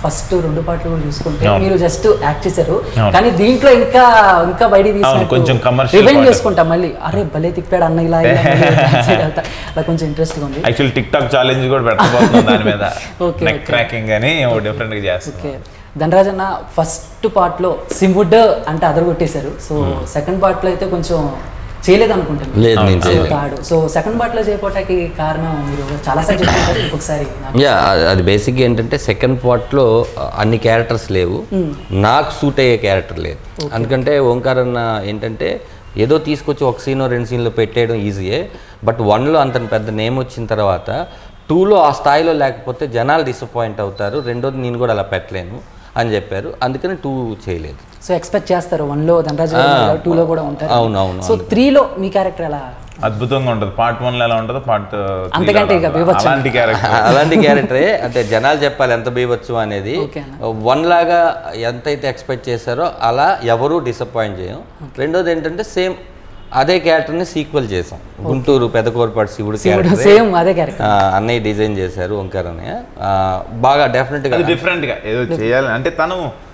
First రెండు పాటలు కూడా చూసుకుంటే అవును. మీరు జస్ట్ యాక్ట్ చేశారు అవును. కానీ దీంట్లో ఇంకా ఇంకా బయటికి అవును, కొంచెం commercial రివైండ్ part. చేసుకుంటాం మళ్ళీ అరే భలే తిప్పాడు అన్న ఇలా ఇలా, ఇలా, ఇలా side వెళ్తా. అలా కొంచెం ఇంట్రెస్ట్గా ఉంది యాక్చువల్ టిక్ టాక్ ఛాలెంజ్ కూడా పెట్టబోతున్నాం దాని మీద Okay, నెక్ okay. క్రాకింగ్ అని డిఫరెంట్ గా చేస్తాం ఓకే ధనరాజ్ అన్న ఫస్ట్ పార్ట్లో సింవుడ్ అంటే అదర్ కొట్టేశారు సో సెకండ్ పార్ట్లో అయితే కొంచెం చేయలేదు అనుకుంటాను లేదు నేను అవును. చేయలేదు తాడు సో సెకండ్ పార్ట్లో చేయకపోవటానికి కారణం మీరు చాలాసార్లు చెప్తుంటారు ఇంకొకసారి నాకు యా అది బేసిక్గా ఏంటంటే సెకండ్ పార్ట్లో అన్ని క్యారెక్టర్స్ లేవు నాకు సూట్ అయ్యే క్యారెక్టర్ లేదు ఎందుకంటే ఓంకార్ అన్న ఏంటంటే ఏదో తీసుకొచ్చి ఒక సీన్ రెండు సీన్లో పెట్టేయడం ఈజీయే బట్ వన్లో అంత పెద్ద నేమ్ వచ్చిన తర్వాత టూలో ఆ స్థాయిలో లేకపోతే జనాలు డిసప్పాయింట్ అవుతారు రెండోది నేను కూడా అలా పెట్టలేను అని చెప్పారు అందుకని టూ చేయలేదు సో ఎక్స్పెక్ట్ చేస్తారు వన్ లో ధనరాజ్ టూ లో కూడా ఉంటారు అవును, అవును, సో త్రీలో మీ క్యారెక్టర్ ఎలా అద్భుతంగా ఉంటుంది పార్ట్ వన్ లో ఎలా ఉంటుందో పార్ట్ అంతకంటే ఇక బీభత్సం. అలాంటి క్యారెక్టర్ అలాంటి క్యారెక్టరే అంటే జనాలు చెప్పాలి ఎంత బీవచ్చు అనేది Okay వన్ లాగా ఎంతైతే ఎక్స్పెక్ట్ చేశారో అలా ఎవరూ డిసప్పాయింట్ చేయం రెండోది ఏంటంటే సేమ్ అదే క్యారెక్టర్ని సీక్వెల్ చేసాం గుంటూరు పెదకోరపాటి శివుడు క్యారెక్టర్ సేమ్ అదే క్యారెక్టర్ అన్నయ్య డిజైన్ చేశారు ఓంకార్ అన్నయ్య ఆ, బాగా డెఫినెట్గా అది డిఫరెంట్ గా ఏదో చేయాలి అంటే తను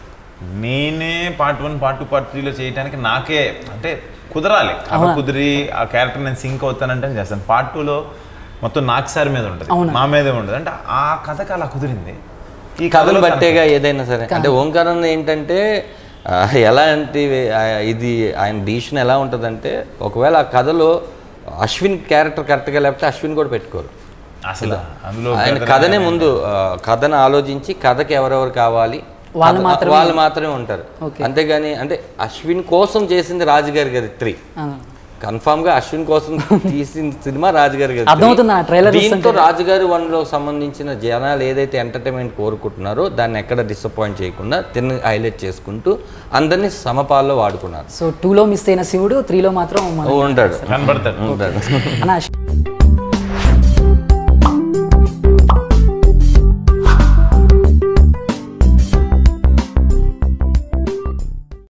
నేనే part one part two part త్రీలో చేయడానికి నాకే అంటే కుదరాలి అలా కుదిరి ఆ క్యారెక్టర్ నేను సింక్ అవుతానంటే నేను చేస్తాను పార్ట్ టూలో మొత్తం నాకు సార్ మీద ఉంటుంది మా మీదే ఉంటుంది అంటే ఆ కథకి అలా కుదిరింది ఈ కథలు కథలో బట్టేగా ఏదైనా సరే అంటే ఓంకార్ అన్న ఏంటంటే ఆ, ఎలాంటి ఆ, ఇది ఆయన డిసిషన్ ఎలా ఉంటుందంటే ఒకవేళ ఆ కథలో అశ్విన్ క్యారెక్టర్ కరెక్ట్గా లేకపోతే అశ్విన్ కూడా పెట్టుకోరు అసలు అందులో ఆయన కథనే ముందు ఆ, కథను ఆలోచించి కథకి ఎవరెవరు కావాలి వాళ్ళు కథ- మాత్రమే- వాళ్ళు మాత్రమే ఉంటారు Okay. అంతేగాని అంటే అశ్విన్ కోసం చేసింది రాజుగారి గది త్రీ కన్ఫామ్ గా అశ్విన్ కోసం తీసిన సినిమా రాజుగారి గది అర్థమవుతుంది ఆ trailer దీంతో రాజుగారి వన్ లో సంబంధించిన జనాలు ఏదైతే ఎంటర్టైన్మెంట్ కోరుకుంటున్నారో దాన్ని ఎక్కడ డిసప్పాయింట్ చేయకుండా తిని హైలైట్ చేసుకుంటూ అందరినీ సమపాల్లో వాడుకున్నారు సో టూలో మిస్ అయిన శివుడు త్రీలో మాత్రం మన- ఉంటాడు కనబడతాడు ఉంటాడు అన్న